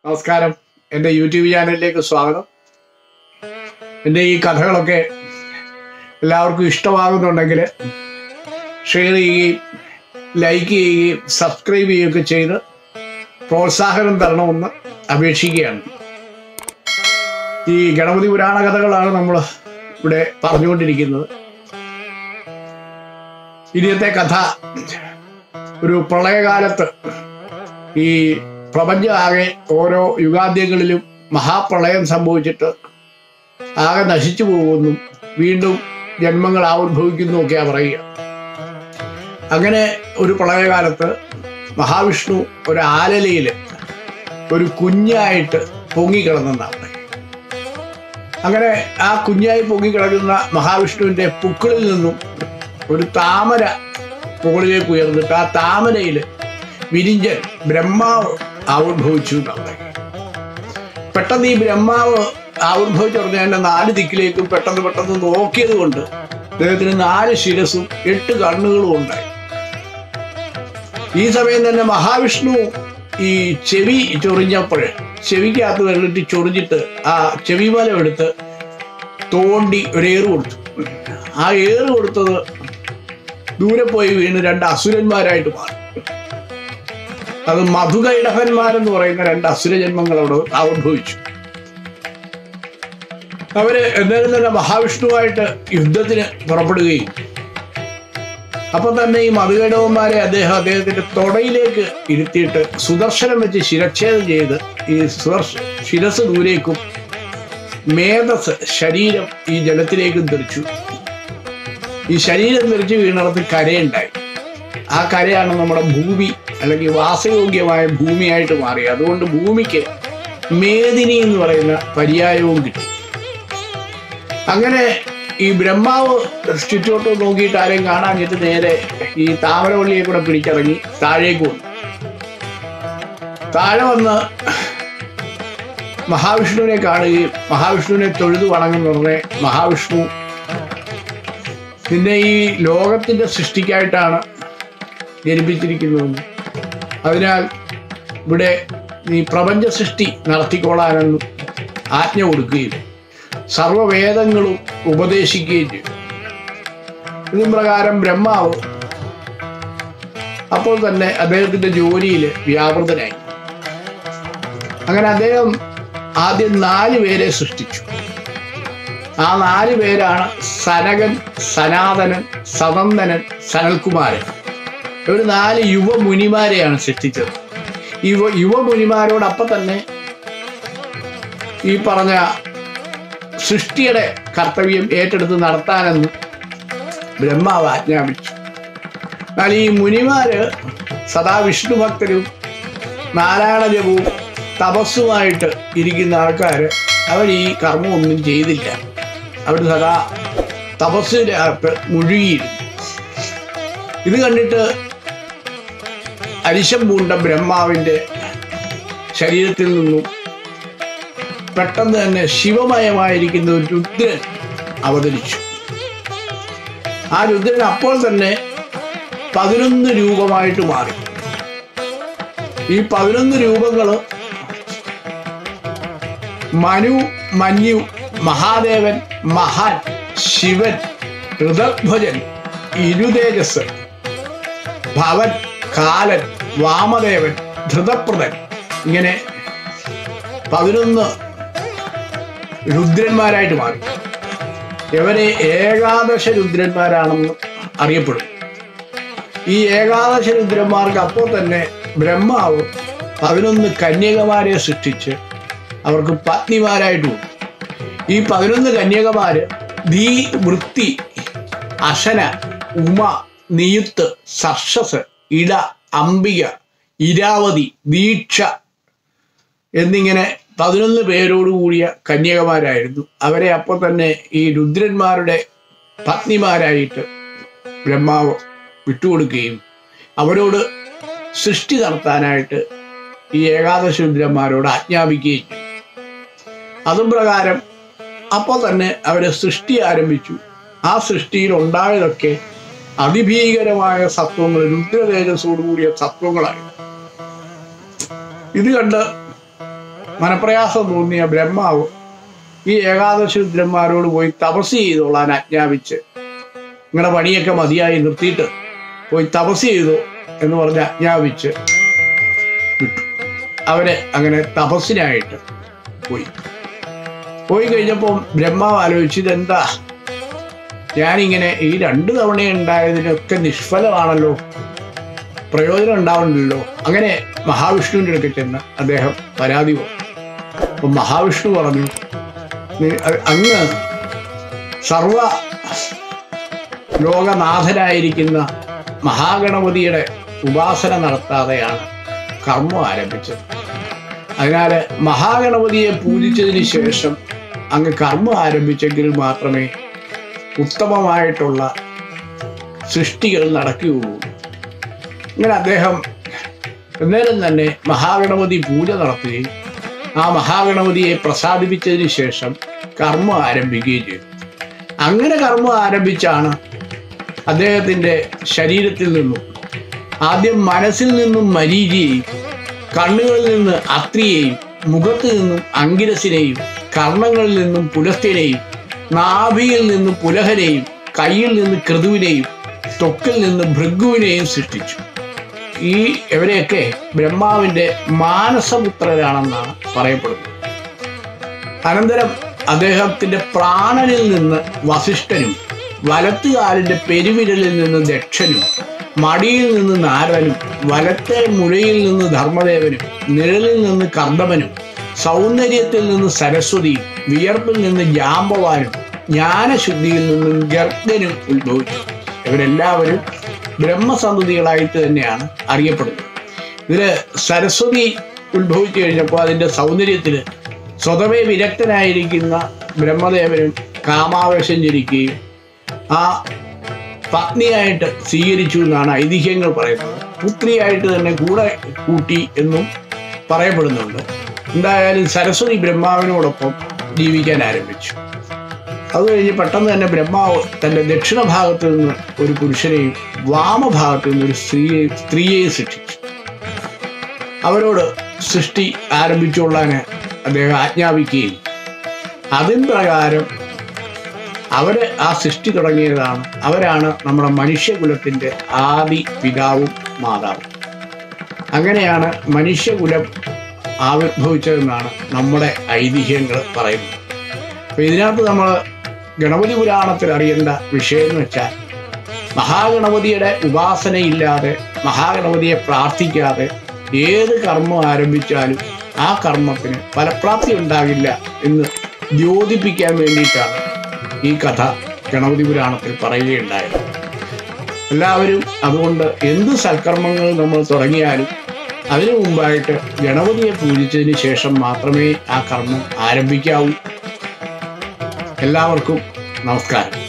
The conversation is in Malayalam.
നമസ്കാരം എൻ്റെ യൂട്യൂബ് ചാനലിലേക്ക് സ്വാഗതം എൻ്റെ ഈ കഥകളൊക്കെ എല്ലാവർക്കും ഇഷ്ടമാകുന്നുണ്ടെങ്കിൽ ഷെയർ ചെയ്യുകയും ലൈക്ക് ചെയ്യുകയും സബ്സ്ക്രൈബ് ചെയ്യുകയൊക്കെ ചെയ്ത് പ്രോത്സാഹനം തരണമെന്ന് അപേക്ഷിക്കുകയാണ് ഈ ഗണപതി പുരാണ കഥകളാണ് നമ്മൾ ഇവിടെ പറഞ്ഞുകൊണ്ടിരിക്കുന്നത് ഇനിയത്തെ കഥ ഒരു പ്രളയകാലത്ത് ഈ പ്രപഞ്ചം ആകെ ഓരോ യുഗാന്ത്യങ്ങളിലും മഹാപ്രളയം സംഭവിച്ചിട്ട് ആകെ നശിച്ചു പോകുന്നു വീണ്ടും ജന്മങ്ങൾ ആവിർഭവിക്കുന്നു ഒക്കെയാ പറയുക അങ്ങനെ ഒരു പ്രളയകാലത്ത് മഹാവിഷ്ണു ഒരു ആലലയിൽ ഒരു കുഞ്ഞായിട്ട് പൊങ്ങിക്കിടന്നെന്നാണ് അങ്ങനെ ആ കുഞ്ഞായി പൊങ്ങിക്കിടക്കുന്ന മഹാവിഷ്ണുവിന്റെ പുക്കിളിൽ നിന്നും ഒരു താമര മുകളിലേക്ക് ഉയർന്നിട്ട് ആ താമരയിൽ വിരിഞ്ചൻ ബ്രഹ്മാവ് ആവിർഭവിച്ചു എന്നാണ് പെട്ടെന്ന് ഈ ബ്രഹ്മാവ് ആവിർഭവിച്ചു പറഞ്ഞതിന്റെ നാല് ദിക്കിലേക്കും പെട്ടെന്ന് പെട്ടെന്ന് നോക്കിയത് കൊണ്ട് അദ്ദേഹത്തിന് നാല് ശിരസും എട്ട് കണ്ണുകളും ഉണ്ടായി ഈ സമയം തന്നെ മഹാവിഷ്ണു ഈ ചെവി ചൊറിഞ്ഞപ്പോൾ ചെവിക്കകത്ത് വെള്ളിട്ട് ചൊറിഞ്ഞിട്ട് ആ ചെവിമലം എടുത്ത് തോണ്ടി ഒരു ഏറ് കൊടുത്തു ആ ഏറ് കൊടുത്തത് ദൂരെ പോയി വീണ് രണ്ട് അസുരന്മാരായിട്ട് മാറി അത് മധുകൈടഹന്മാരെന്ന് പറയുന്ന രണ്ട് അസുരജന്മങ്ങൾ അവിടെ ആവിർഭവിച്ചു അവര് എന്തായാലും തന്നെ മഹാവിഷ്ണുവായിട്ട് യുദ്ധത്തിന് പുറപ്പെടുകയും അപ്പൊ തന്നെ ഈ മധുകൈടവന്മാരെ അദ്ദേഹം അദ്ദേഹത്തിന്റെ തൊടയിലേക്ക് ഇരുത്തിയിട്ട് സുദർശനം വെച്ച് ശിരച്ഛേദം ചെയ്ത് ഈ സുദർശ ശിരസ് ദൂരേക്കും മേധസ് ശരീരം ഈ ജലത്തിലേക്കും തെറിച്ചു ഈ ശരീരം തെറിച്ച് വീണിടത്ത് കരയുണ്ടായി ആ കരയാണ് നമ്മുടെ ഭൂമി അല്ലെങ്കിൽ വാസയോഗ്യമായ ഭൂമിയായിട്ട് മാറി അതുകൊണ്ട് ഭൂമിക്ക് മേദിനി എന്ന് പറയുന്ന പര്യായവും കിട്ടി അങ്ങനെ ഈ ബ്രഹ്മാവ് ചുറ്റോട്ട് നോക്കിയിട്ട് ആരെയും കാണാഞ്ഞിട്ട് നേരെ ഈ താമരവള്ളിയെ കൂടെ പിടിച്ചിറങ്ങി താഴേക്ക് വന്നു താഴെ വന്ന് മഹാവിഷ്ണുവിനെ കാണുകയും മഹാവിഷ്ണുവിനെ തൊഴുതു വണങ്ങുന്ന ഉടനെ മഹാവിഷ്ണു നിന്നെ ഈ ലോകത്തിന്റെ സൃഷ്ടിക്കായിട്ടാണ് ജനിപ്പിച്ചിരിക്കുന്നതെന്ന് അതിനാൽ ഇവിടെ നീ പ്രപഞ്ച സൃഷ്ടി നടത്തിക്കൊള്ളാനെന്നും ആജ്ഞ കൊടുക്കുകയും സർവവേദങ്ങളും ഉപദേശിക്കുകയും ചെയ്തു ഇതും പ്രകാരം ബ്രഹ്മാവ് അപ്പോൾ തന്നെ അദ്ദേഹത്തിന്റെ ജോലിയിൽ വ്യാപൃതനായി അങ്ങനെ അദ്ദേഹം ആദ്യം നാല് പേരെ സൃഷ്ടിച്ചു ആ നാല് പേരാണ് സനകൻ സനാതനൻ സനന്ദനൻ സനൽകുമാരൻ ഒരു നാല് യുവമുനിമാരെയാണ് സൃഷ്ടിച്ചത് യുവ യുവമുനിമാരോടൊപ്പം തന്നെ ഈ പറഞ്ഞ സൃഷ്ടിയുടെ കർത്തവ്യം ഏറ്റെടുത്ത് നടത്താനെന്ന് ബ്രഹ്മാവ് ആജ്ഞാപിച്ചു എന്നാൽ ഈ മുനിമാര് സദാ വിഷ്ണു ഭക്തരും നാരായണ ജപവും തപസ്സുമായിട്ട് ഇരിക്കുന്ന ആൾക്കാർ അവർ ഈ കർമ്മം ഒന്നും ചെയ്തില്ല അവർ സദാ തപസ്സിൻ്റെ അകത്ത് മുഴുകിയിരുന്നു ഇത് കണ്ടിട്ട് അരിശം പൂണ്ട ബ്രഹ്മാവിൻ്റെ ശരീരത്തിൽ നിന്നും പെട്ടെന്ന് തന്നെ ശിവമയമായിരിക്കുന്ന ഒരു രുദ്രൻ അവതരിച്ചു ആ രുദ്രൻ അപ്പോൾ തന്നെ പതിനൊന്ന് രൂപമായിട്ട് മാറി ഈ പതിനൊന്ന് രൂപങ്ങള് മനു മഞ്ഞു മഹാദേവൻ മഹാൻ ശിവൻ ഋതധ്വജൻ ഇരുതേജസ് ഭവൻ കാലൻ വാമദേവൻ ധൃതപ്രദൻ ഇങ്ങനെ പതിനൊന്ന് രുദ്രന്മാരായിട്ട് മാറി ഇവരെ ഏകാദശ രുദ്രന്മാരാണെന്ന് അറിയപ്പെടും ഈ ഏകാദശ രുദ്രന്മാർക്ക് അപ്പോൾ തന്നെ ബ്രഹ്മാവ് പതിനൊന്ന് കന്യകമാരെ സൃഷ്ടിച്ച് അവർക്ക് പത്നിമാരായിട്ട് വന്നു ഈ പതിനൊന്ന് കന്യകമാര് ധീ വൃത്തി അശന ഉമ നിയുത്ത് സർഷസ് ഇട അംബിക ഇരാവതി ദീക്ഷ എന്നിങ്ങനെ പതിനൊന്ന് പേരോട് കൂടിയ കന്യകമാരായിരുന്നു അവരെ അപ്പോൾ തന്നെ ഈ രുദ്രന്മാരുടെ പത്നിമാരായിട്ട് ബ്രഹ്മാവ് വിട്ടുകൊടുക്കുകയും അവരോട് സൃഷ്ടി നടത്താനായിട്ട് ഈ ഏകാദശ രുദ്രന്മാരോട് ആജ്ഞാപിക്കുകയും ചെയ്തു അതും പ്രകാരം അപ്പോൾ തന്നെ അവരെ സൃഷ്ടി ആരംഭിച്ചു ആ സൃഷ്ടിയിൽ ഉണ്ടായതൊക്കെ അതിഭീകരമായ സത്വങ്ങൾ രുദ്ര തേജസ്സോടുകൂടിയ സത്വങ്ങളായി ഇത് കണ്ട് മനപ്രയാസം തോന്നിയ ബ്രഹ്മാവ് ഈ ഏകാദശി രുദ്രന്മാരോട് പോയി തപസ് ചെയ്തോളാൻ ആജ്ഞാപിച്ച് നിങ്ങളുടെ പണിയൊക്കെ മതിയായി നിർത്തിയിട്ട് പോയി തപസ് ചെയ്തു എന്ന് പറഞ്ഞ് ആജ്ഞാപിച്ച് വിട്ടു അവരെ അങ്ങനെ തപസ്സിനായിട്ട് പോയി പോയി കഴിഞ്ഞപ്പോൾ ബ്രഹ്മാവ് ആലോചിച്ചു ഇതെന്താ ഞാനിങ്ങനെ ഈ രണ്ട് തവണ ഉണ്ടായതിനൊക്കെ നിഷ്ഫലമാണല്ലോ പ്രയോജനം ഉണ്ടാവുന്നില്ലല്ലോ അങ്ങനെ മഹാവിഷ്ണുവിൻ്റെ അടുക്കൽ ചെന്ന് അദ്ദേഹം പരാതി പറഞ്ഞു അപ്പം മഹാവിഷ്ണു പറഞ്ഞു "നീ- അ- അങ്ങ് സർവ ലോകനാഥനായിരിക്കുന്ന മഹാഗണപതിയുടെ ഉപാസന നടത്താതെയാണ് കർമ്മം ആരംഭിച്ചത് അതിനാൽ മഹാഗണപതിയെ പൂജിച്ചതിന് ശേഷം അങ്ങ് കർമ്മം ആരംഭിച്ചെങ്കിൽ മാത്രമേ ഉത്തമമായിട്ടുള്ള സൃഷ്ടികൾ നടക്കുകയുള്ളൂ ഇങ്ങനെ അദ്ദേഹം അന്നേരം തന്നെ മഹാഗണപതി പൂജ നടത്തുകയും ആ മഹാഗണപതിയെ പ്രസാദിപ്പിച്ചതിന് ശേഷം കർമ്മം ആരംഭിക്കുകയും ചെയ്തു അങ്ങനെ കർമ്മം ആരംഭിച്ചാണ് അദ്ദേഹത്തിൻ്റെ ശരീരത്തിൽ നിന്നും ആദ്യം മനസ്സിൽ നിന്നും മരീചിയെയും കണ്ണുകളിൽ നിന്ന് അത്രിയെയും മുഖത്ത് നിന്നും അങ്കിരസിനെയും കർണങ്ങളിൽ നിന്നും പുലസ്ത്യനെയും നാഭിയിൽ നിന്ന് പുലഹനെയും കയ്യിൽ നിന്ന് കൃതുവിനെയും ത്വക്കിൽ നിന്ന് ഭൃഗുവിനെയും സൃഷ്ടിച്ചു ഈ ഇവരെയൊക്കെ ബ്രഹ്മാവിന്റെ മാനസപുത്രരാണെന്നാണ് പറയപ്പെടുന്നത് അനന്തരം അദ്ദേഹത്തിന്റെ പ്രാണനിൽ നിന്ന് വസിഷ്ഠനും വലത്തുകാലിന്റെ പെരുവിരലിൽ നിന്ന് ദക്ഷനും മടിയിൽ നിന്ന് നാരദനും വലത്തെ മുഴയിൽ നിന്ന് ധർമ്മദേവനും നിഴലിൽ നിന്ന് കർദമനും സൗന്ദര്യത്തിൽ നിന്ന് സരസ്വതിയും വിയർപ്പിൽ നിന്ന് ജാമ്പവാനും ജ്ഞാനശുദ്ധിയിൽ നിന്നും ഗർഗനും ഉത്ഭവിച്ചു ഇവരെല്ലാവരും ബ്രഹ്മസന്തതികളായിട്ട് തന്നെയാണ് അറിയപ്പെടുന്നത് ഇതില് സരസ്വതി ഉത്ഭവിച്ചു കഴിഞ്ഞപ്പോൾ അതിൻ്റെ സൗന്ദര്യത്തിൽ സ്വതവേ വിരക്തനായിരിക്കുന്ന ബ്രഹ്മദേവനും കാമാവേശം ജനിക്കുകയും ആ പത്നിയായിട്ട് സ്വീകരിച്ചു എന്നാണ് ഐതിഹ്യങ്ങൾ പറയുന്നത് പുത്രിയായിട്ട് തന്നെ കൂടെ കൂട്ടി എന്നും പറയപ്പെടുന്നുണ്ട് എന്തായാലും സരസ്വതി ബ്രഹ്മാവിനോടൊപ്പം ജീവിക്കാൻ ആരംഭിച്ചു അത് കഴിഞ്ഞ് പെട്ടെന്ന് തന്നെ ബ്രഹ്മാവ് തൻ്റെ ദക്ഷിണഭാഗത്ത് നിന്ന് ഒരു പുരുഷനെയും വാമഭാഗത്ത് നിന്ന് ഒരു സ്ത്രീയെ സ്ത്രീയെയും സൃഷ്ടിച്ചു അവരോട് സൃഷ്ടി ആരംഭിച്ചുകൊള്ളാൻ അദ്ദേഹം ആജ്ഞാപിക്കുകയും അതിൻ പ്രകാരം അവര് ആ സൃഷ്ടി തുടങ്ങിയതാണ് അവരാണ് നമ്മുടെ മനുഷ്യകുലത്തിൻ്റെ ആദി പിതാവും മാതാവും അങ്ങനെയാണ് മനുഷ്യകുലം ആവിർഭവിച്ചതെന്നാണ് നമ്മുടെ ഐതിഹ്യങ്ങൾ പറയുന്നത് അപ്പൊ ഇതിനകത്ത് നമ്മൾ ഗണപതി പുരാണത്തിൽ അറിയേണ്ട വിഷയം എന്ന് വെച്ചാൽ മഹാഗണപതിയുടെ ഉപാസനയില്ലാതെ മഹാഗണപതിയെ പ്രാർത്ഥിക്കാതെ ഏത് കർമ്മം ആരംഭിച്ചാലും ആ കർമ്മത്തിന് ഫലപ്രാപ്തി ഉണ്ടാകില്ല എന്ന് ദ്യോതിപ്പിക്കാൻ വേണ്ടിയിട്ടാണ് ഈ കഥ ഗണപതി പുരാണത്തിൽ പറയുകയുണ്ടായത് എല്ലാവരും അതുകൊണ്ട് എന്ത് സൽക്കർമ്മങ്ങൾ നമ്മൾ തുടങ്ങിയാലും അതിനു മുമ്പായിട്ട് ഗണപതിയെ പൂജിച്ചതിന് ശേഷം മാത്രമേ ആ കർമ്മം ആരംഭിക്കാവൂ എല്ലാവർക്കും നമസ്കാരം